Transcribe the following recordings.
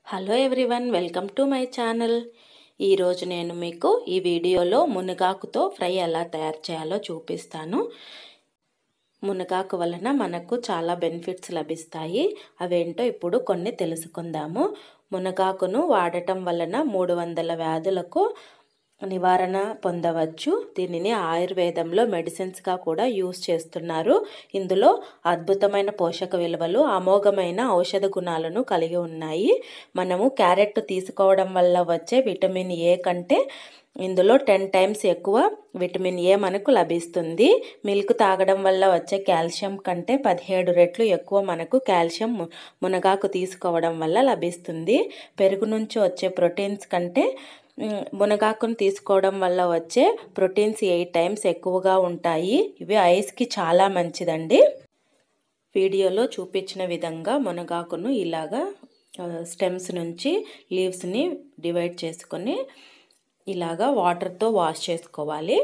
hello everyone welcome to my channel ఈరోజు నేను మీకు ఈ వీడియోలో మునగాకుతో ఫ్రై ఎలా తయారు చేయాలో చూపిస్తాను మునగాకు వలన మనకు చాలా బెనిఫిట్స్ లభిస్తాయి అవేంటో ఇప్పుడు కొన్ని తెలుసుకుందాము మునగాకును వాడటం వలన మూడు వందల వ్యాధులకు నివారణ పొందవచ్చు దీనిని ఆయుర్వేదంలో మెడిసిన్స్గా కూడా యూస్ చేస్తున్నారు ఇందులో అద్భుతమైన పోషక విలువలు అమోఘమైన ఔషధ గుణాలను కలిగి ఉన్నాయి మనము క్యారెట్ తీసుకోవడం వల్ల వచ్చే విటమిన్ ఏ కంటే ఇందులో టెన్ టైమ్స్ ఎక్కువ విటమిన్ ఏ మనకు లభిస్తుంది మిల్క్ తాగడం వల్ల వచ్చే కాల్షియం కంటే పదిహేడు రెట్లు ఎక్కువ మనకు కాల్షియం మునగాకు తీసుకోవడం వల్ల లభిస్తుంది పెరుగు నుంచి వచ్చే ప్రోటీన్స్ కంటే మునగాకును తీసుకోవడం వల్ల వచ్చే ప్రోటీన్స్ ఎయిట్ టైమ్స్ ఎక్కువగా ఉంటాయి ఇవి ఐస్కి చాలా మంచిదండి వీడియోలో చూపించిన విధంగా మునగాకును ఇలాగా స్టెమ్స్ నుంచి లీవ్స్ని డివైడ్ చేసుకొని ఇలాగా వాటర్తో వాష్ చేసుకోవాలి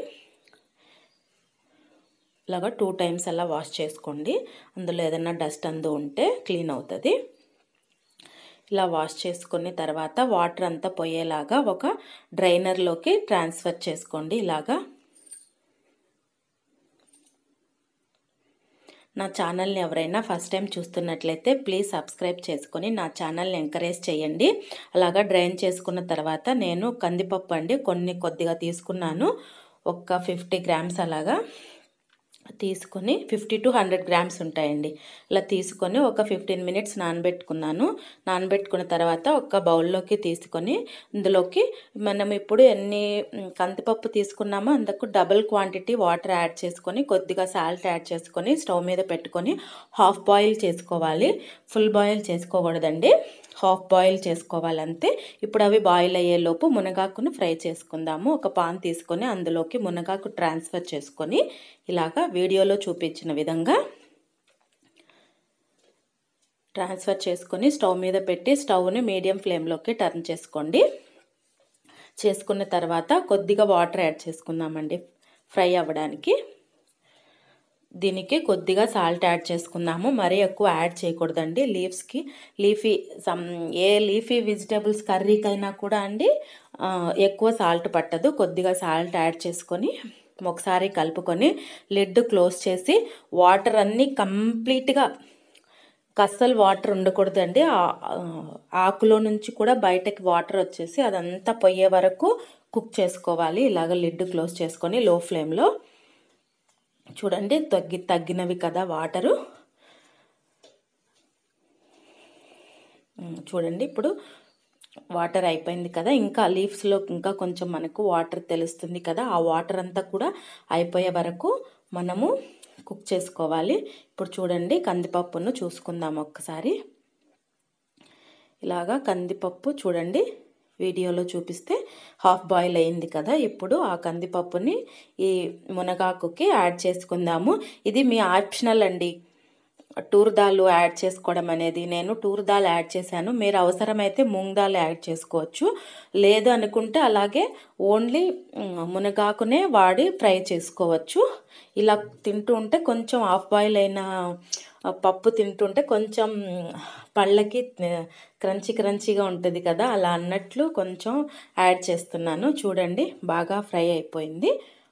ఇలాగా టూ టైమ్స్ అలా వాష్ చేసుకోండి అందులో ఏదైనా డస్ట్ అందు ఉంటే క్లీన్ అవుతుంది ఇలా వాష్ చేసుకున్న తర్వాత వాటర్ అంతా పోయేలాగా ఒక డ్రైనర్లోకి ట్రాన్స్ఫర్ చేసుకోండి ఇలాగా నా ఛానల్ని ఎవరైనా ఫస్ట్ టైం చూస్తున్నట్లయితే ప్లీజ్ సబ్స్క్రైబ్ చేసుకొని నా ఛానల్ని ఎంకరేజ్ చేయండి అలాగా డ్రైన్ చేసుకున్న తర్వాత నేను కందిపప్పు అండి కొన్ని కొద్దిగా తీసుకున్నాను ఒక ఫిఫ్టీ గ్రామ్స్ అలాగా తీసుకొని ఫిఫ్టీ టు హండ్రెడ్ గ్రామ్స్ ఉంటాయండి ఇలా తీసుకొని ఒక ఫిఫ్టీన్ మినిట్స్ నానబెట్టుకున్నాను నానబెట్టుకున్న తర్వాత ఒక బౌల్లోకి తీసుకొని ఇందులోకి మనం ఇప్పుడు ఎన్ని కందిపప్పు తీసుకున్నామో అందుకు డబుల్ క్వాంటిటీ వాటర్ యాడ్ చేసుకొని కొద్దిగా సాల్ట్ యాడ్ చేసుకొని స్టవ్ మీద పెట్టుకొని హాఫ్ బాయిల్ చేసుకోవాలి ఫుల్ బాయిల్ చేసుకోకూడదండి హాఫ్ బాయిల్ చేసుకోవాలంతే ఇప్పుడు అవి బాయిల్ అయ్యేలోపు మునగాకును ఫ్రై చేసుకుందాము ఒక పాన్ తీసుకొని అందులోకి మునగాకు ట్రాన్స్ఫర్ చేసుకొని ఇలాగా వీడియోలో చూపించిన విధంగా ట్రాన్స్ఫర్ చేసుకొని స్టవ్ మీద పెట్టి స్టవ్ని మీడియం ఫ్లేమ్లోకి టర్న్ చేసుకోండి చేసుకున్న తర్వాత కొద్దిగా వాటర్ యాడ్ చేసుకుందామండి ఫ్రై అవ్వడానికి దీనికి కొద్దిగా సాల్ట్ యాడ్ చేసుకుందాము మరీ ఎక్కువ యాడ్ చేయకూడదండి లీవ్స్కి leafy some a leafy vegetables కర్రీకైనా కూడా అండి ఎక్కువ సాల్ట్ పట్టదు కొద్దిగా సాల్ట్ యాడ్ చేసుకొని ఒకసారి కలుపుకొని లిడ్ క్లోజ్ చేసి వాటర్ అన్నీ కంప్లీట్గా కస్సలు వాటర్ ఉండకూడదండి ఆకులో నుంచి కూడా బయటకి వాటర్ వచ్చేసి అదంతా పోయే వరకు కుక్ చేసుకోవాలి ఇలాగ లిడ్ క్లోజ్ చేసుకొని లో ఫ్లేమ్లో చూడండి తగ్గి తగ్గినవి కదా వాటరు చూడండి ఇప్పుడు వాటర్ అయిపోయింది కదా ఇంకా లీవ్స్లో ఇంకా కొంచెం మనకు వాటర్ తెలుస్తుంది కదా ఆ వాటర్ అంతా కూడా అయిపోయే వరకు మనము కుక్ చేసుకోవాలి ఇప్పుడు చూడండి కందిపప్పును చూసుకుందాం ఒక్కసారి ఇలాగా కందిపప్పు చూడండి వీడియోలో చూపిస్తే హాఫ్ బాయిల్ అయింది కదా ఇప్పుడు ఆ కందిపప్పుని ఈ మునగాకుకి యాడ్ చేసుకుందాము ఇది మీ ఆప్షనల్ అండి టూర్ దాల్ యాడ్ చేసుకోవడం అనేది నేను టూర్ దాల్ యాడ్ చేశాను మీరు అవసరమైతే మూంగ్ దాల్ యాడ్ చేసుకోవచ్చు లేదు అనుకుంటే అలాగే ఓన్లీ మునగాకునే వాడి ఫ్రై చేసుకోవచ్చు ఇలా తింటూ ఉంటే కొంచెం హాఫ్ బాయిల్ అయిన పప్పు తింటుంటే కొంచెం పళ్ళకి క్రంచి క్రంచిగా ఉంటుంది కదా అలా అన్నట్లు కొంచెం యాడ్ చేస్తున్నాను చూడండి బాగా ఫ్రై అయిపోయింది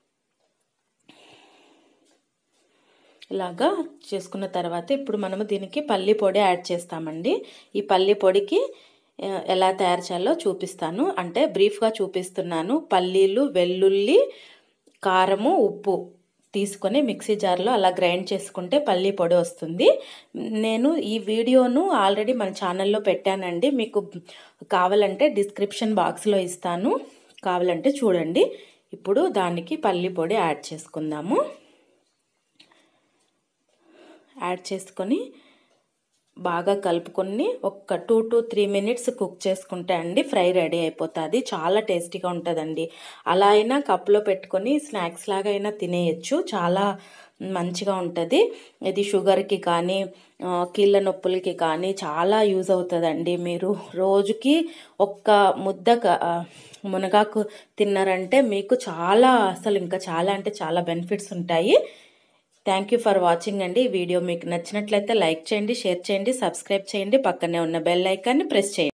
ఇలాగా చేసుకున్న తర్వాత ఇప్పుడు మనము దీనికి పల్లి పొడి యాడ్ చేస్తామండి ఈ పల్లి పొడికి ఎలా తయారు చేయాలో చూపిస్తాను అంటే బ్రీఫ్గా చూపిస్తున్నాను పల్లీలు వెల్లుల్లి కారము ఉప్పు తీసుకొని మిక్సీ జార్లో అలా గ్రైండ్ చేసుకుంటే పల్లీ పొడి వస్తుంది నేను ఈ వీడియోను ఆల్రెడీ మన ఛానల్లో పెట్టానండి మీకు కావాలంటే డిస్క్రిప్షన్ బాక్స్లో ఇస్తాను కావాలంటే చూడండి ఇప్పుడు దానికి పల్లి పొడి యాడ్ చేసుకుందాము యాడ్ చేసుకొని బాగా కలుపుకొని ఒక two to three minutes cook చేసుకుంటే అండి ఫ్రై రెడీ అయిపోతుంది చాలా టేస్టీగా ఉంటుందండి అలా అయినా కప్లో పెట్టుకొని స్నాక్స్ లాగా అయినా తినేయచ్చు చాలా మంచిగా ఉంటుంది ఇది షుగర్కి కానీ కీళ్ళ నొప్పులకి కానీ చాలా యూజ్ అవుతుందండి మీరు రోజుకి ఒక్క ముద్ద మునగాకు తిన్నారంటే మీకు చాలా అసలు ఇంకా చాలా అంటే చాలా బెనిఫిట్స్ ఉంటాయి థ్యాంక్ యూ ఫర్ వాచింగ్ అండి ఈ వీడియో మీకు నచ్చినట్లయితే లైక్ చేయండి షేర్ చేయండి సబ్స్క్రైబ్ చేయండి పక్కనే ఉన్న బెల్ ఐకాన్ని ప్రెస్ చేయండి